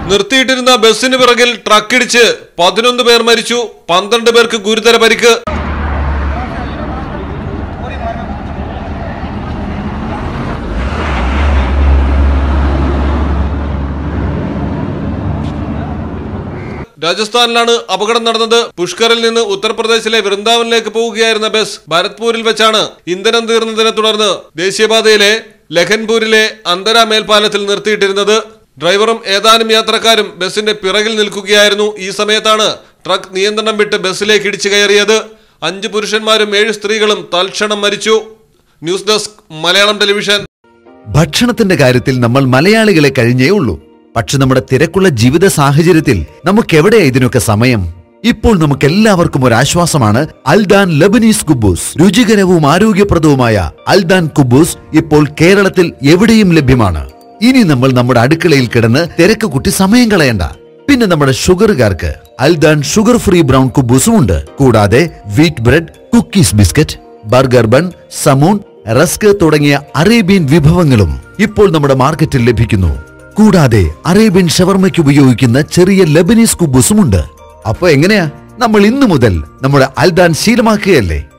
നിർത്തിയിട്ടിരുന്ന ബസ്സിന് പിറകിൽ ട്രക്കിടിച്ച് പതിനൊന്ന് പേർ മരിച്ചു പന്ത്രണ്ട് പേർക്ക് ഗുരുതര പരിക്ക് രാജസ്ഥാനിലാണ് അപകടം നടന്നത് പുഷ്കറിൽ നിന്ന് ഉത്തർപ്രദേശിലെ വൃന്ദാവനിലേക്ക് പോവുകയായിരുന്ന ബസ് ഭരത്പൂരിൽ വെച്ചാണ് ഇന്ധനം തീർന്നതിനെ തുടർന്ന് ദേശീയപാതയിലെ ലഖൻപൂരിലെ അന്തര മേൽപ്പാലത്തിൽ നിർത്തിയിട്ടിരുന്നത് ഡ്രൈവറും ഏതാനും യാത്രക്കാരും ബസിന്റെ പിറകിൽ നിൽക്കുകയായിരുന്നു ഈ സമയത്താണ് ട്രക്ക് നിയന്ത്രണം വിട്ട് ബസ്സിലേക്ക് ഇടിച്ചു കയറിയത് അഞ്ച് പുരുഷന്മാരും ഏഴ് സ്ത്രീകളും തൽക്ഷണം മരിച്ചു ന്യൂസ് ഡെസ്ക് മലയാളം ടെലിവിഷൻ ഭക്ഷണത്തിന്റെ കാര്യത്തിൽ നമ്മൾ മലയാളികളെ കഴിഞ്ഞേ ഉള്ളൂ പക്ഷെ നമ്മുടെ തിരക്കുള്ള ജീവിത സാഹചര്യത്തിൽ നമുക്കെവിടെയാ ഇതിനൊക്കെ സമയം ഇപ്പോൾ നമുക്ക് എല്ലാവർക്കും ഒരു ആശ്വാസമാണ് അൽദാൻ ലബനീസ് കുബൂസ് രുചികരവും ആരോഗ്യപ്രദവുമായ അൽദാൻ കുബൂസ് ഇപ്പോൾ കേരളത്തിൽ എവിടെയും ലഭ്യമാണ് ഇനി നമ്മൾ നമ്മുടെ അടുക്കളയിൽ കിടന്ന് തിരക്ക് കുട്ടി സമയം കളയണ്ട പിന്നെ നമ്മുടെ ഷുഗറുകാർക്ക് അൽദാൻ ഷുഗർ ഫ്രീ ബ്രൗൺ കുബൂസും ഉണ്ട് കൂടാതെ wheat bread cookies biscuit burger bun സമൂൺ റസ്ക് തുടങ്ങിയ അറേബ്യൻ വിഭവങ്ങളും ഇപ്പോൾ നമ്മുടെ മാർക്കറ്റിൽ ലഭിക്കുന്നു കൂടാതെ അറേബ്യൻ ഷവർമയ്ക്ക് ഉപയോഗിക്കുന്ന ചെറിയ ലബനീസ് കുബൂസും ഉണ്ട് അപ്പൊ എങ്ങനെയാ നമ്മൾ ഇന്നു മുതൽ നമ്മുടെ അൽദാൻ ശീലമാക്കുകയല്ലേ